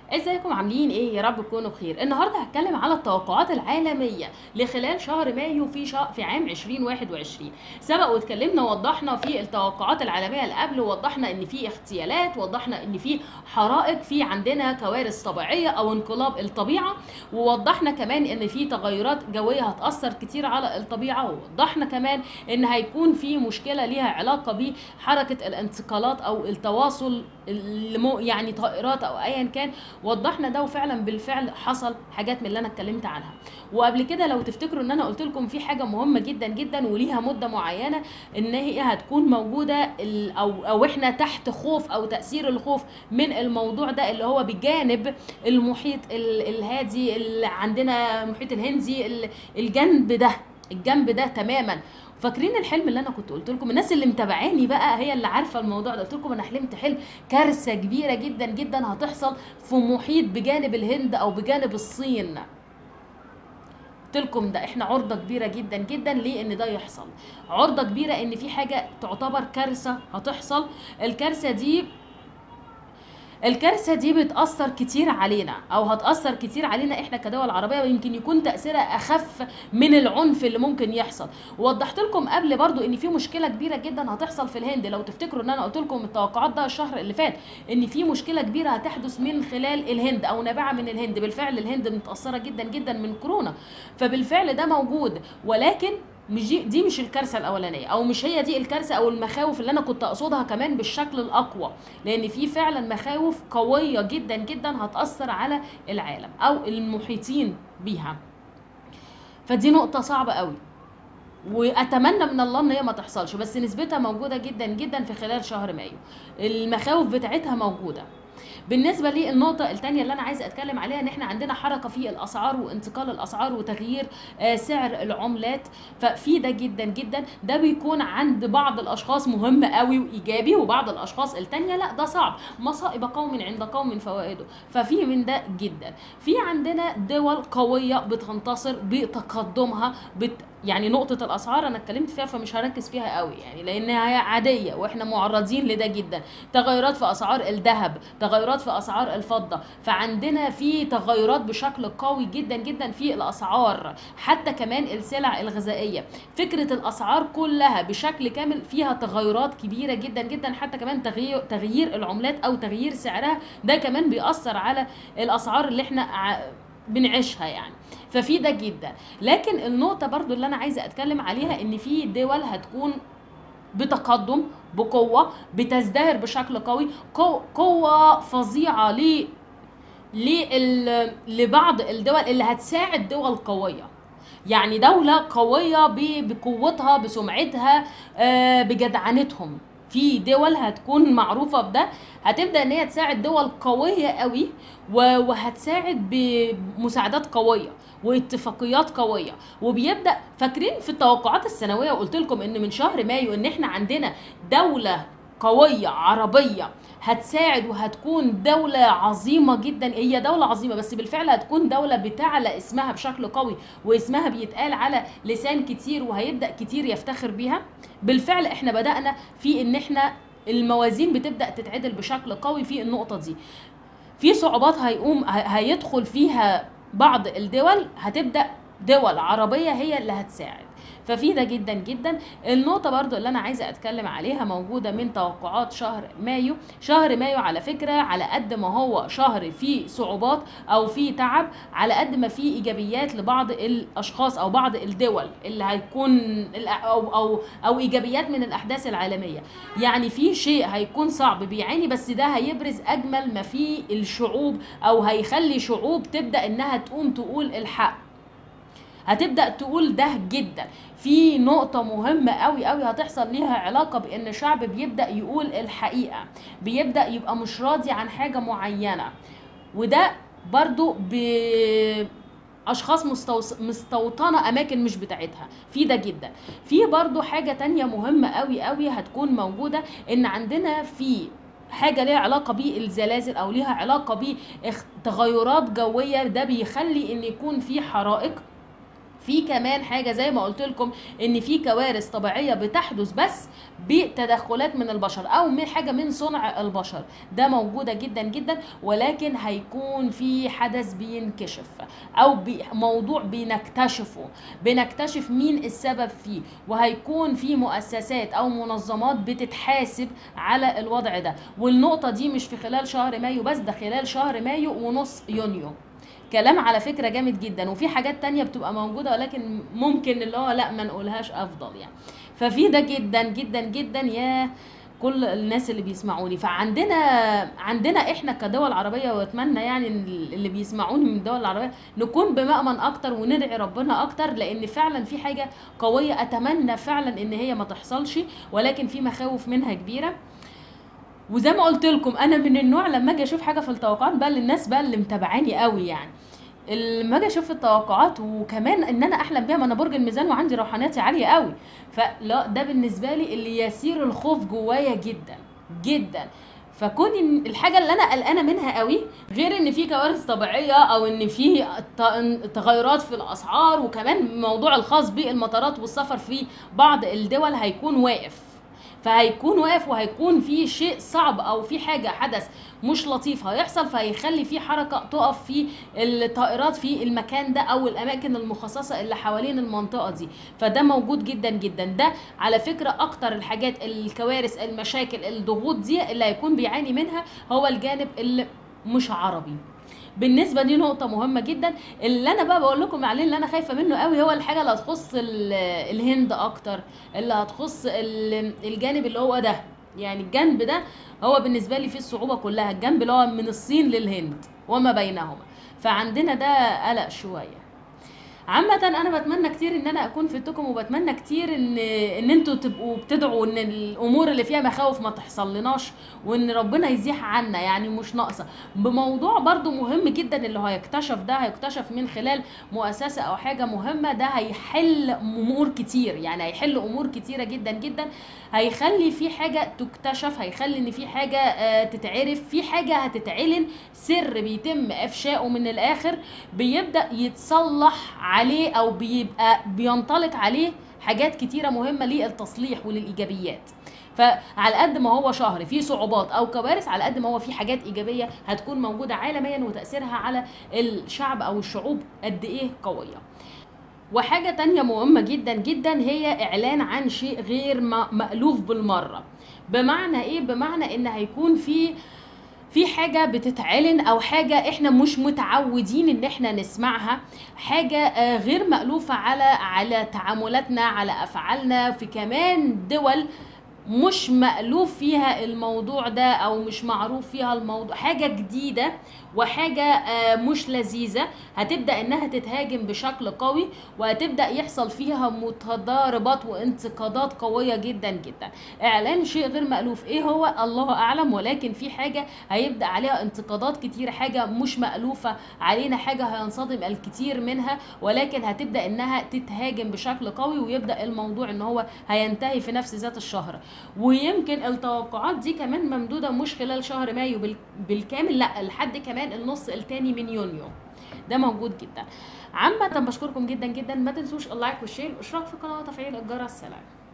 ازيكم عاملين ايه يا رب تكونوا بخير النهارده هتكلم على التوقعات العالميه لخلال شهر مايو في شهر في عام 2021 سبق واتكلمنا ووضحنا في التوقعات العالميه اللي قبل وضحنا ان في اغتيالات وضحنا ان في حرائق في عندنا كوارث طبيعيه او انقلاب الطبيعه ووضحنا كمان ان في تغيرات جويه هتاثر كتير على الطبيعه ووضحنا كمان ان هيكون في مشكله ليها علاقه بحركه الانتقالات او التواصل المو يعني طائرات او ايا كان وضحنا ده وفعلا بالفعل حصل حاجات من اللي انا اتكلمت عنها وقبل كده لو تفتكروا ان انا قلت لكم في حاجه مهمه جدا جدا وليها مده معينه ان هي هتكون موجوده ال- او او احنا تحت خوف او تاثير الخوف من الموضوع ده اللي هو بجانب المحيط ال- الهادي اللي عندنا المحيط الهندي ال- الجنب ده الجنب ده تماما فاكرين الحلم اللي انا كنت قلت لكم الناس اللي متابعاني بقى هي اللي عارفه الموضوع ده قلت لكم انا حلمت حلم كارثه كبيره جدا جدا هتحصل في محيط بجانب الهند او بجانب الصين قلت لكم ده احنا عرضه كبيره جدا جدا ليه ان ده يحصل عرضه كبيره ان في حاجه تعتبر كارثه هتحصل الكارثه دي الكارثه دي بتاثر كتير علينا او هتاثر كتير علينا احنا كدول عربيه ويمكن يكون تاثيرها اخف من العنف اللي ممكن يحصل ووضحت لكم قبل برضو ان في مشكله كبيره جدا هتحصل في الهند لو تفتكروا ان انا قلت لكم التوقعات ده الشهر اللي فات ان في مشكله كبيره هتحدث من خلال الهند او نابعه من الهند بالفعل الهند متاثره جدا جدا من كورونا فبالفعل ده موجود ولكن مش دي, دي مش الكارثه الاولانيه او مش هي دي الكارثه او المخاوف اللي انا كنت اقصدها كمان بالشكل الاقوى لان في فعلا مخاوف قويه جدا جدا هتاثر على العالم او المحيطين بيها فدي نقطه صعبه قوي واتمنى من الله ان هي ما تحصلش بس نسبتها موجوده جدا جدا في خلال شهر مايو المخاوف بتاعتها موجوده بالنسبه للنقطه الثانيه اللي انا عايزه اتكلم عليها ان احنا عندنا حركه في الاسعار وانتقال الاسعار وتغيير آه، سعر العملات ففي ده جدا جدا ده بيكون عند بعض الاشخاص مهم قوي وايجابي وبعض الاشخاص التانية لا ده صعب مصائب قوم عند قوم فوائده ففي من ده جدا في عندنا دول قويه بتنتصر بتقدمها بت يعني نقطة الأسعار أنا اتكلمت فيها فمش هركز فيها قوي يعني لأنها هي عادية وإحنا معرضين لده جدا تغيرات في أسعار الذهب تغيرات في أسعار الفضة فعندنا في تغيرات بشكل قوي جدا جدا في الأسعار حتى كمان السلع الغذائية فكرة الأسعار كلها بشكل كامل فيها تغيرات كبيرة جدا جدا حتى كمان تغيير تغيير العملات أو تغيير سعرها ده كمان بيأثر على الأسعار اللي إحنا ع- بنعيشها يعني ففي ده جدا لكن النقطة برضو اللي أنا عايزة أتكلم عليها إن في دول هتكون بتقدم بقوة بتزدهر بشكل قوي قو- قوة فظيعة ل لل- لبعض الدول اللي هتساعد دول قوية يعني دولة قوية ب- بقوتها بسمعتها آه، بجدعنتهم في دول هتكون معروفة بده هتبدأ ان هي تساعد دول قوية قوي و- وهتساعد بمساعدات قوية واتفاقيات قوية وبيبدأ فاكرين في التوقعات السنوية وقلت لكم ان من شهر مايو ان احنا عندنا دولة قوية عربية هتساعد وهتكون دولة عظيمة جدا هي دولة عظيمة بس بالفعل هتكون دولة بتعلى اسمها بشكل قوي واسمها بيتقال على لسان كتير وهيبدأ كتير يفتخر بيها بالفعل احنا بدأنا في ان احنا الموازين بتبدأ تتعدل بشكل قوي في النقطة دي في صعوبات هيقوم ه- هيدخل فيها بعض الدول هتبدأ دول عربية هي اللي هتساعد ففي ده جدا جدا النقطة برضو اللي أنا عايزة أتكلم عليها موجودة من توقعات شهر مايو شهر مايو على فكرة على قد ما هو شهر فيه صعوبات أو فيه تعب على قد ما فيه إيجابيات لبعض الأشخاص أو بعض الدول اللي هيكون الأ- أو أو أو إيجابيات من الأحداث العالمية يعني في شيء هيكون صعب بيعاني بس ده هيبرز أجمل ما فيه الشعوب أو هيخلي شعوب تبدأ إنها تقوم تقول الحق هتبدا تقول ده جدا في نقطة مهمة قوي قوي هتحصل ليها علاقة بان الشعب بيبدأ يقول الحقيقة بيبدأ يبقى مش راضي عن حاجة معينة وده برضو ب اشخاص مستوص... مستوطنه اماكن مش بتاعتها في ده جدا في برضو حاجه تانية مهمه قوي قوي هتكون موجوده ان عندنا في حاجه ليها علاقه بالزلازل او ليها علاقه بتغيرات جويه ده بيخلي ان يكون في حرائق في كمان حاجه زي ما قلت لكم ان في كوارث طبيعيه بتحدث بس بتدخلات من البشر او من حاجه من صنع البشر ده موجوده جدا جدا ولكن هيكون في حدث بينكشف او بي موضوع بنكتشفه بنكتشف مين السبب فيه وهيكون في مؤسسات او منظمات بتتحاسب على الوضع ده والنقطه دي مش في خلال شهر مايو بس ده خلال شهر مايو ونص يونيو كلام على فكرة جامد جدا وفي حاجات تانية بتبقى موجودة ولكن ممكن اللي هو لا ما نقولهاش افضل يعني ففي ده جدا جدا جدا يا كل الناس اللي بيسمعوني فعندنا عندنا احنا كدول عربيه واتمنى يعني إن اللي بيسمعوني من الدول العربيه نكون بمأمن اكتر وندعي ربنا اكتر لان فعلا في حاجه قويه اتمنى فعلا ان هي ما تحصلش ولكن في مخاوف منها كبيره وزي ما قلت لكم انا من النوع لما اجي اشوف حاجه في التوقعات بقى للناس بقى اللي متابعاني قوي يعني لما اجي اشوف التوقعات وكمان ان انا احلم بيها ما انا برج الميزان وعندي روحانياتي عاليه قوي فلا ده بالنسبه لي اللي يسير الخوف جوايا جدا جدا فكون إن الحاجه اللي انا قلقانه منها قوي غير ان في كوارث طبيعيه او ان في ت- تغيرات في الاسعار وكمان الموضوع الخاص بالمطارات والسفر في بعض الدول هيكون واقف فهيكون واقف وهيكون في شيء صعب او في حاجه حدث مش لطيف هيحصل فهيخلي في حركه تقف في الطائرات في المكان ده او الاماكن المخصصه اللي حوالين المنطقه دي فده موجود جدا جدا ده على فكره اكتر الحاجات الكوارث المشاكل الضغوط دي اللي هيكون بيعاني منها هو الجانب اللي مش عربي بالنسبه دي نقطه مهمه جدا اللي انا بقى بقول لكم عليه اللي انا خايفه منه قوي هو الحاجه اللي هتخص ال- الهند اكتر اللي هتخص ال- الجانب اللي هو ده يعني الجنب ده هو بالنسبه لي فيه الصعوبه كلها الجنب اللي هو من الصين للهند وما بينهما فعندنا ده قلق شويه عامة انا بتمنى كتير ان انا اكون فدتكم وبتمنى كتير ان ان انتوا تبقوا بتدعوا ان الامور اللي فيها مخاوف ما تحصل لناش وان ربنا يزيح عنا يعني مش ناقصة بموضوع برضو مهم جدا اللي هيكتشف ده هيكتشف من خلال مؤسسة او حاجة مهمة ده هيحل امور كتير يعني هيحل امور كتيرة جدا جدا هيخلي في حاجة تكتشف هيخلي ان في حاجة آه، تتعرف في حاجة هتتعلن سر بيتم افشائه من الاخر بيبدأ يتصلح عليه او بيبقى بينطلق عليه حاجات كتيرة مهمة للتصليح وللإيجابيات فعلى قد ما هو شهر فيه صعوبات او كوارث على قد ما هو فيه حاجات ايجابيه هتكون موجوده عالميا وتاثيرها على الشعب او الشعوب قد ايه قويه وحاجة تانية مهمة جدا جدا هي إعلان عن شيء غير م- مألوف بالمرة بمعنى إيه؟ بمعنى إن هيكون في في حاجة بتتعلن أو حاجة إحنا مش متعودين إن إحنا نسمعها حاجة آه، غير مألوفة على على تعاملاتنا على أفعالنا في كمان دول مش مألوف فيها الموضوع ده او مش معروف فيها الموضوع حاجة جديدة وحاجة آه، مش لذيذة هتبدأ انها تتهاجم بشكل قوي وهتبدأ يحصل فيها متضاربات وانتقادات قوية جدا جدا اعلان شيء غير مألوف ايه هو الله اعلم ولكن في حاجة هيبدأ عليها انتقادات كتير حاجة مش مألوفة علينا حاجة هينصدم الكثير منها ولكن هتبدأ انها تتهاجم بشكل قوي ويبدأ الموضوع ان هو هينتهي في نفس ذات الشهر ويمكن التوقعات دي كمان ممدودة مش خلال شهر مايو بال- بالكامل لا لحد كمان النص التاني من يونيو ده موجود جدا عامة بشكركم جدا جدا ما تنسوش اللايك والشير والاشتراك في القناة وتفعيل الجرس سلام